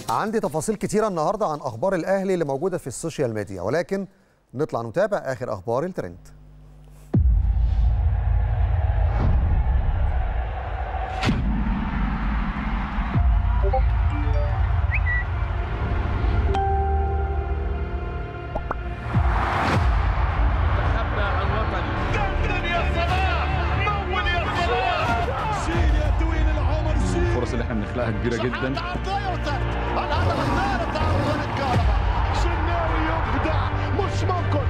عندي تفاصيل كتيرة النهاردة عن أخبار الأهلي اللي موجودة في السوشيال ميديا ولكن نطلع نتابع آخر أخبار الترند منتخبنا الوطني قدم يا صلاح مول يا صلاح شيل يا دوين العمر شيل الفرص اللي احنا بنخلقها كبيره جدا الهدف الثالث عن الكهرباء شناوي يبدع مش ممكن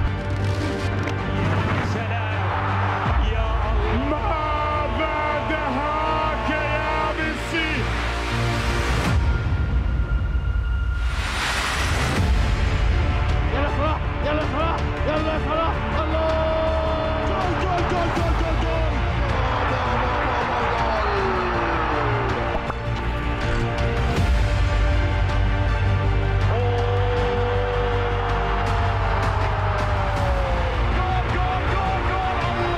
سلام يا الله ماذا دهاك يا ميسي يلا صلاح يلا صلاح يلا صلاح الله جول جول جول جول جول جول جول جول جول جول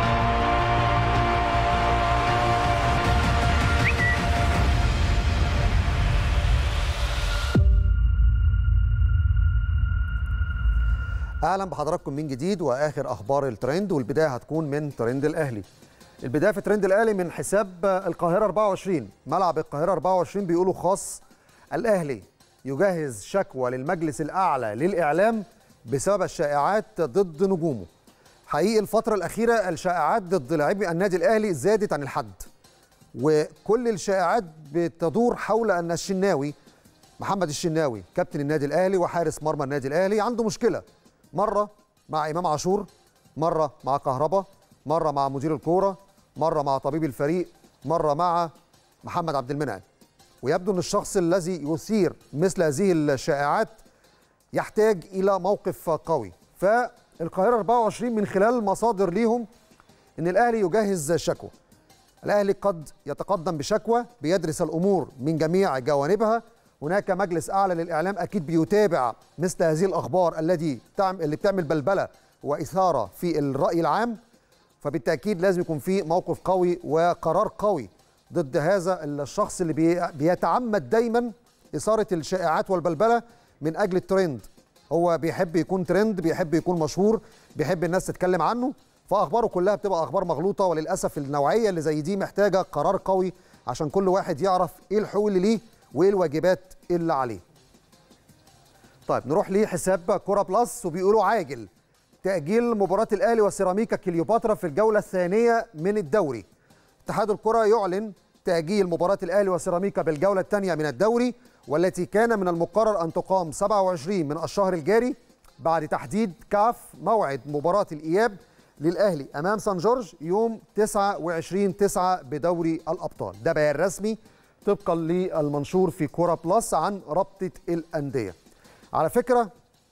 اهلا بحضراتكم من جديد واخر اخبار الترند والبدايه هتكون من ترند الاهلي البدايه في ترند الاهلي من حساب القاهره 24 ملعب القاهره 24 بيقولوا خاص الاهلي يجهز شكوى للمجلس الاعلى للاعلام بسبب الشائعات ضد نجومه حقيقي الفتره الاخيره الشائعات ضد لاعبي النادي الاهلي زادت عن الحد وكل الشائعات بتدور حول ان الشناوي محمد الشناوي كابتن النادي الاهلي وحارس مرمى النادي الاهلي عنده مشكله مره مع امام عاشور مره مع كهربا مره مع مدير الكوره مره مع طبيب الفريق مره مع محمد عبد المنعم ويبدو ان الشخص الذي يثير مثل هذه الشائعات يحتاج الى موقف قوي فالقاهره 24 من خلال مصادر ليهم ان الاهلي يجهز شكوى الاهلي قد يتقدم بشكوى بيدرس الامور من جميع جوانبها هناك مجلس اعلى للاعلام اكيد بيتابع مثل هذه الاخبار الذي بتعمل اللي بتعمل بلبله واثاره في الراي العام فبالتاكيد لازم يكون في موقف قوي وقرار قوي ضد هذا الشخص اللي بي- بيتعمد دايما اثاره الشائعات والبلبله من اجل الترند هو بيحب يكون ترند بيحب يكون مشهور بيحب الناس تتكلم عنه فاخباره كلها بتبقى اخبار مغلوطه وللاسف النوعيه اللي زي دي محتاجه قرار قوي عشان كل واحد يعرف ايه الحقوق اللي ليه وايه الواجبات اللي عليه طيب نروح لحساب كوره بلس وبيقولوا عاجل تاجيل مباراه الاهلي وسيراميكا كليوباترا في الجوله الثانيه من الدوري اتحاد الكره يعلن تاجيل مباراه الاهلي وسيراميكا بالجوله الثانيه من الدوري والتي كان من المقرر ان تقام 27 من الشهر الجاري بعد تحديد كاف موعد مباراه الاياب للاهلي امام سان جورج يوم 29 9 بدوري الابطال ده بيان رسمي طبقا للمنشور في كوره بلس عن رابطه الانديه على فكره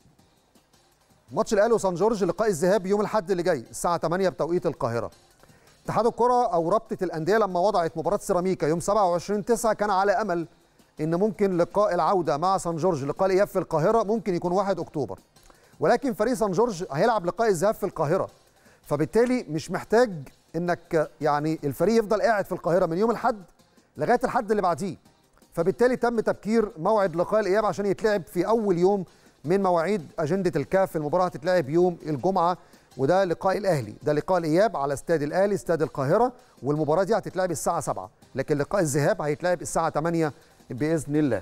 ماتش الاهلي وسان جورج لقاء الذهاب يوم الاحد اللي جاي الساعه 8 بتوقيت القاهره اتحاد الكره او رابطه الانديه لما وضعت مباراه سيراميكا يوم 27 9 كان على امل ان ممكن لقاء العوده مع سان جورج لقاء الاياب في القاهره ممكن يكون 1 اكتوبر ولكن فريق سان جورج هيلعب لقاء الذهاب في القاهره فبالتالي مش محتاج انك يعني الفريق يفضل قاعد في القاهره من يوم الاحد لغايه الحد اللي بعديه فبالتالي تم تبكير موعد لقاء الاياب عشان يتلعب في اول يوم من مواعيد اجنده الكاف المباراه هتتلعب يوم الجمعه وده لقاء الاهلي ده لقاء الاياب على استاد الاهلي استاد القاهره والمباراه دي هتتلعب الساعه 7 لكن لقاء الذهاب هيتلعب الساعه 8 باذن الله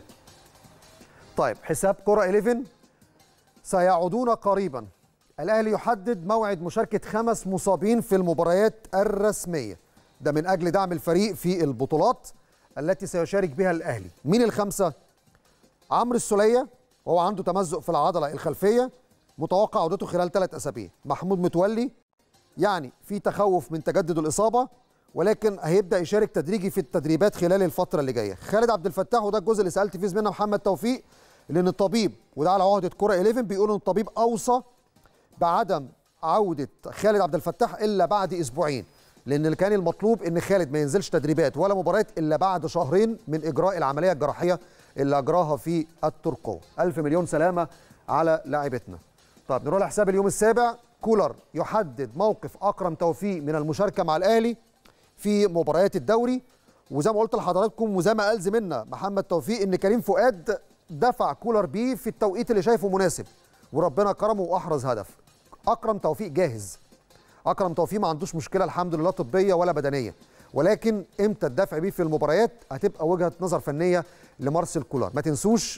طيب حساب كره 11 سيعودون قريبا الاهلي يحدد موعد مشاركه خمس مصابين في المباريات الرسميه ده من اجل دعم الفريق في البطولات التي سيشارك بها الاهلي مين الخمسه عمرو السوليه وهو عنده تمزق في العضله الخلفيه متوقع عودته خلال ثلاث اسابيع محمود متولي يعني في تخوف من تجدد الاصابه ولكن هيبدا يشارك تدريجي في التدريبات خلال الفتره اللي جايه خالد عبد الفتاح وده الجزء اللي سالت فيه زميلنا محمد توفيق لان الطبيب وده على عهده كره 11 بيقول ان الطبيب اوصى بعدم عوده خالد عبد الفتاح الا بعد اسبوعين لان اللي كان المطلوب ان خالد ما ينزلش تدريبات ولا مباريات الا بعد شهرين من اجراء العمليه الجراحيه اللي اجراها في التركو الف مليون سلامه على لاعبتنا طب نروح لحساب اليوم السابع كولر يحدد موقف اكرم توفيق من المشاركه مع الاهلي في مباريات الدوري وزي ما قلت لحضراتكم وزي ما قال زميلنا محمد توفيق ان كريم فؤاد دفع كولر بيه في التوقيت اللي شايفه مناسب وربنا كرمه واحرز هدف اكرم توفيق جاهز اكرم توفيق ما عندوش مشكله الحمد لله طبيه ولا بدنيه ولكن امتى الدفع بيه في المباريات هتبقى وجهه نظر فنيه لمارسيل كولر ما تنسوش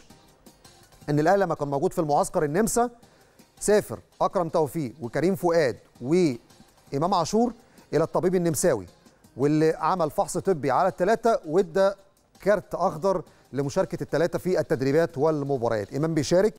ان الاهلي لما كان موجود في المعسكر النمسا سافر اكرم توفيق وكريم فؤاد وامام عاشور الى الطبيب النمساوي واللي عمل فحص طبي على الثلاثه وادى كارت اخضر لمشاركه الثلاثه في التدريبات والمباريات امام بيشارك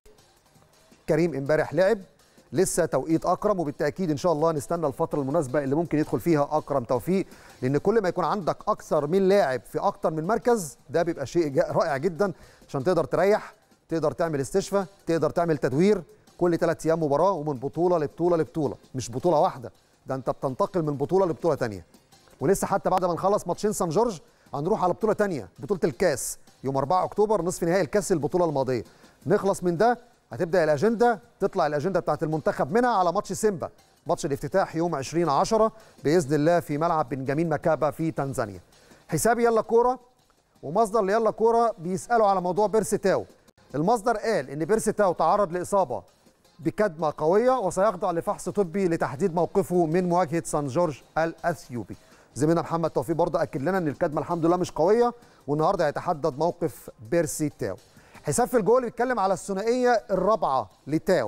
كريم امبارح لعب لسه توقيت اكرم وبالتاكيد ان شاء الله نستنى الفتره المناسبه اللي ممكن يدخل فيها اكرم توفيق لان كل ما يكون عندك اكثر من لاعب في اكثر من مركز ده بيبقى شيء جا- رائع جدا عشان تقدر تريح تقدر تعمل استشفاء تقدر تعمل تدوير كل ثلاث ايام مباراه ومن بطوله لبطوله لبطوله مش بطوله واحده ده انت بتنتقل من بطوله لبطوله ثانيه ولسه حتى بعد ما نخلص ماتشين سان جورج هنروح على بطوله تانية بطوله الكاس يوم 4 اكتوبر نصف نهائي الكاس البطوله الماضيه نخلص من ده هتبدا الاجنده تطلع الاجنده بتاعت المنتخب منها على ماتش سيمبا ماتش الافتتاح يوم 20 10 باذن الله في ملعب بنجامين مكابا في تنزانيا حساب يلا كوره ومصدر ليلا كوره بيسالوا على موضوع بيرسي تاو المصدر قال ان بيرسي تاو تعرض لاصابه بكدمه قويه وسيخضع لفحص طبي لتحديد موقفه من مواجهه سان جورج الاثيوبي زميلنا محمد توفيق برضه اكد لنا ان الكدمه الحمد لله مش قويه والنهارده هيتحدد موقف بيرسي تاو حساب في الجول بيتكلم على الثنائيه الرابعه لتاو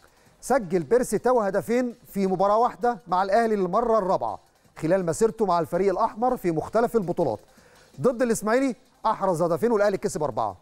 سجل بيرسي تاو هدفين في مباراه واحده مع الاهلي للمره الرابعه خلال مسيرته مع الفريق الاحمر في مختلف البطولات ضد الاسماعيلي احرز هدفين والاهلي كسب اربعه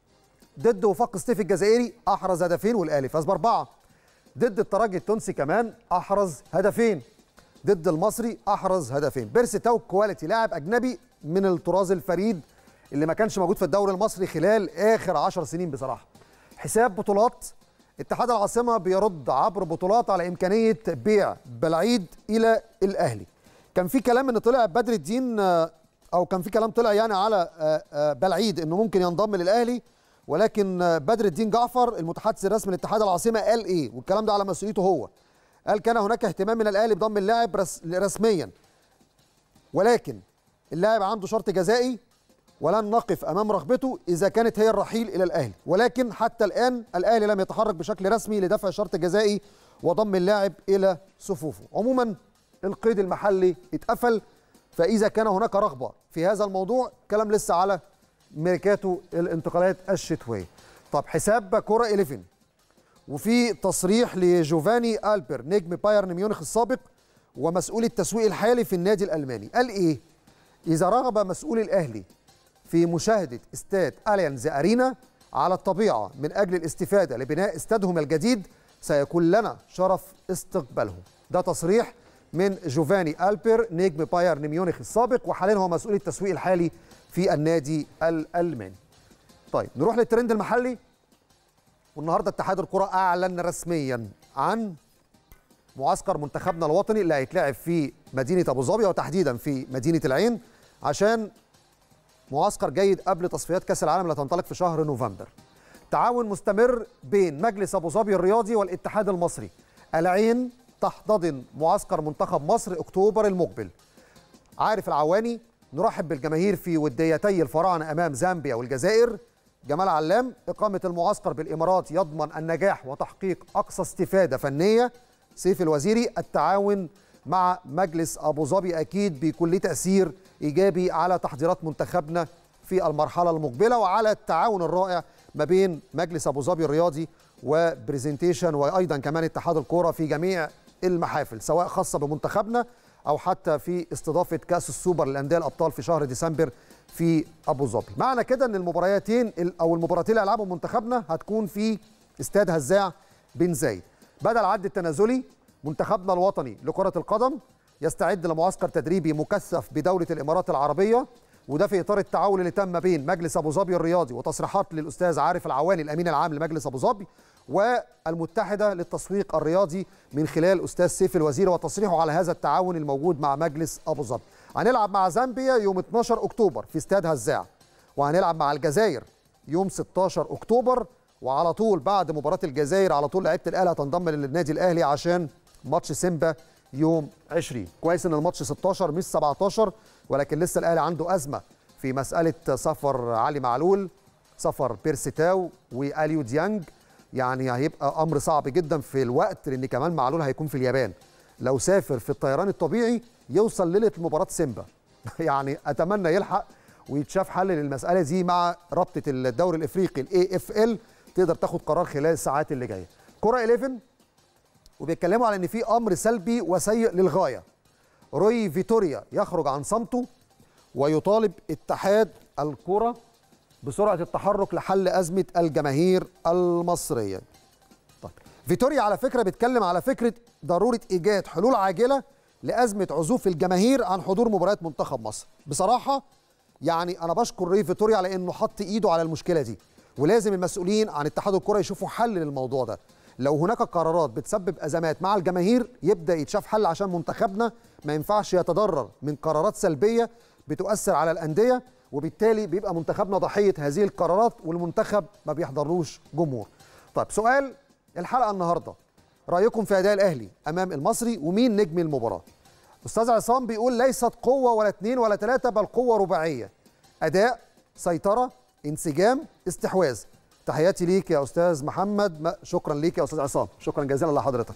ضد وفاق ستيف الجزائري احرز هدفين والاهلي فاز باربعه ضد الترجي التونسي كمان احرز هدفين ضد المصري احرز هدفين بيرسي تاو كواليتي لاعب اجنبي من الطراز الفريد اللي ما كانش موجود في الدوري المصري خلال اخر عشر سنين بصراحه حساب بطولات اتحاد العاصمه بيرد عبر بطولات على امكانيه بيع بلعيد الى الاهلي كان في كلام ان طلع بدر الدين آه، او كان في كلام طلع يعني على آه، آه، بلعيد انه ممكن ينضم للاهلي ولكن آه، بدر الدين جعفر المتحدث الرسمي لاتحاد العاصمه قال ايه والكلام ده على مسؤوليته هو قال كان هناك اهتمام من الاهلي بضم اللاعب رس رسميا ولكن اللاعب عنده شرط جزائي ولن نقف امام رغبته اذا كانت هي الرحيل الى الاهلي ولكن حتى الان الاهلي لم يتحرك بشكل رسمي لدفع شرط جزائي وضم اللاعب الى صفوفه عموما القيد المحلي اتقفل فاذا كان هناك رغبه في هذا الموضوع كلام لسه على ميركاتو الانتقالات الشتويه طب حساب كره 11 وفي تصريح لجوفاني ألبر نجم بايرن ميونخ السابق ومسؤول التسويق الحالي في النادي الألماني قال إيه؟ إذا رغب مسؤول الأهلي في مشاهدة استاد أليانز أرينا على الطبيعة من أجل الاستفادة لبناء استادهم الجديد سيكون لنا شرف استقباله ده تصريح من جوفاني ألبر نجم بايرن ميونخ السابق وحاليا هو مسؤول التسويق الحالي في النادي الألماني طيب نروح للترند المحلي والنهارده اتحاد الكره اعلن رسميا عن معسكر منتخبنا الوطني اللي هيتلعب في مدينه ابو ظبي وتحديدا في مدينه العين عشان معسكر جيد قبل تصفيات كاس العالم اللي هتنطلق في شهر نوفمبر. تعاون مستمر بين مجلس ابو ظبي الرياضي والاتحاد المصري. العين تحتضن معسكر منتخب مصر اكتوبر المقبل. عارف العواني نرحب بالجماهير في وديتي الفراعنه امام زامبيا والجزائر جمال علام إقامة المعسكر بالإمارات يضمن النجاح وتحقيق أقصى استفادة فنية سيف الوزيري التعاون مع مجلس أبو ظبي أكيد بيكون له تأثير إيجابي على تحضيرات منتخبنا في المرحلة المقبلة وعلى التعاون الرائع ما بين مجلس أبو ظبي الرياضي وبرزنتيشن وأيضا كمان اتحاد الكورة في جميع المحافل سواء خاصة بمنتخبنا أو حتى في استضافة كأس السوبر للأندية الأبطال في شهر ديسمبر في ابو ظبي معنى كده ان المبارياتين او المباراتين اللي هيلعبهم منتخبنا هتكون في استاد هزاع بن زايد بدل العد التنازلي منتخبنا الوطني لكره القدم يستعد لمعسكر تدريبي مكثف بدوله الامارات العربيه وده في اطار التعاون اللي تم بين مجلس ابو ظبي الرياضي وتصريحات للاستاذ عارف العواني الامين العام لمجلس ابو ظبي والمتحده للتسويق الرياضي من خلال استاذ سيف الوزير وتصريحه على هذا التعاون الموجود مع مجلس ابو ظبي هنلعب مع زامبيا يوم 12 اكتوبر في استاد هزاع وهنلعب مع الجزائر يوم 16 اكتوبر وعلى طول بعد مباراه الجزائر على طول لعيبه الاهلي هتنضم للنادي الاهلي عشان ماتش سيمبا يوم 20 كويس ان الماتش 16 مش 17 ولكن لسه الاهلي عنده ازمه في مساله سفر علي معلول سفر بيرسيتاو واليو ديانج يعني هيبقى امر صعب جدا في الوقت لان كمان معلول هيكون في اليابان لو سافر في الطيران الطبيعي يوصل ليله مباراه سيمبا يعني اتمنى يلحق ويتشاف حل للمساله دي مع رابطه الدوري الافريقي الاي اف ال تقدر تاخد قرار خلال الساعات اللي جايه كره 11 وبيتكلموا على ان في امر سلبي وسيء للغايه روي فيتوريا يخرج عن صمته ويطالب اتحاد الكره بسرعه التحرك لحل ازمه الجماهير المصريه طيب فيتوريا على فكره بيتكلم على فكره ضروره ايجاد حلول عاجله لازمه عزوف الجماهير عن حضور مباريات منتخب مصر بصراحه يعني انا بشكر ري فيتوريا على انه حط ايده على المشكله دي ولازم المسؤولين عن اتحاد الكره يشوفوا حل للموضوع ده لو هناك قرارات بتسبب ازمات مع الجماهير يبدا يتشاف حل عشان منتخبنا ما ينفعش يتضرر من قرارات سلبيه بتؤثر على الانديه وبالتالي بيبقى منتخبنا ضحيه هذه القرارات والمنتخب ما بيحضرلوش جمهور. طيب سؤال الحلقه النهارده رايكم في اداء الاهلي امام المصري ومين نجم المباراه؟ استاذ عصام بيقول ليست قوه ولا اثنين ولا ثلاثه بل قوه رباعيه. اداء، سيطره، انسجام، استحواذ. تحياتي ليك يا استاذ محمد ما شكرا ليك يا استاذ عصام شكرا جزيلا لحضرتك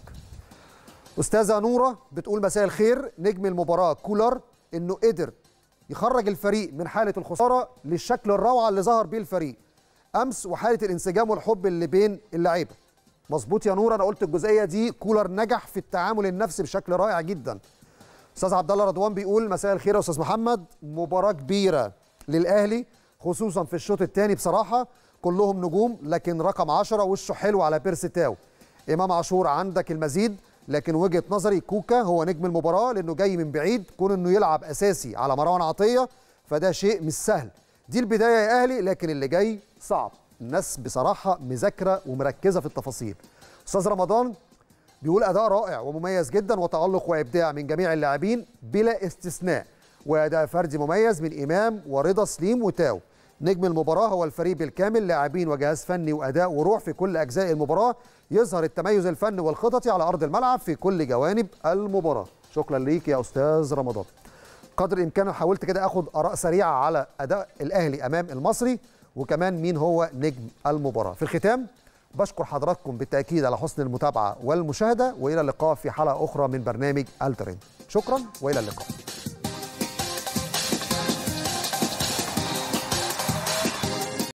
استاذه نوره بتقول مساء الخير نجم المباراه كولر انه قدر يخرج الفريق من حاله الخساره للشكل الروعه اللي ظهر بيه الفريق امس وحاله الانسجام والحب اللي بين اللعيبه مظبوط يا نور انا قلت الجزئيه دي كولر نجح في التعامل النفسي بشكل رائع جدا استاذ عبد الله رضوان بيقول مساء الخير يا استاذ محمد مباراه كبيره للاهلي خصوصا في الشوط الثاني بصراحه كلهم نجوم لكن رقم 10 وشه حلو على بيرسي تاو امام عاشور عندك المزيد لكن وجهه نظري كوكا هو نجم المباراه لانه جاي من بعيد كون انه يلعب اساسي على مروان عطيه فده شيء مش سهل دي البدايه يا اهلي لكن اللي جاي صعب الناس بصراحه مذاكره ومركزه في التفاصيل استاذ رمضان بيقول اداء رائع ومميز جدا وتالق وابداع من جميع اللاعبين بلا استثناء واداء فردي مميز من امام ورضا سليم وتاو نجم المباراة هو الفريق بالكامل لاعبين وجهاز فني وأداء وروح في كل أجزاء المباراة يظهر التميز الفني والخططي على أرض الملعب في كل جوانب المباراة شكرا ليك يا أستاذ رمضان قدر الإمكان حاولت كده أخد آراء سريعة على أداء الأهلي أمام المصري وكمان مين هو نجم المباراة في الختام بشكر حضراتكم بالتأكيد على حسن المتابعة والمشاهدة وإلى اللقاء في حلقة أخرى من برنامج الترند شكرا وإلى اللقاء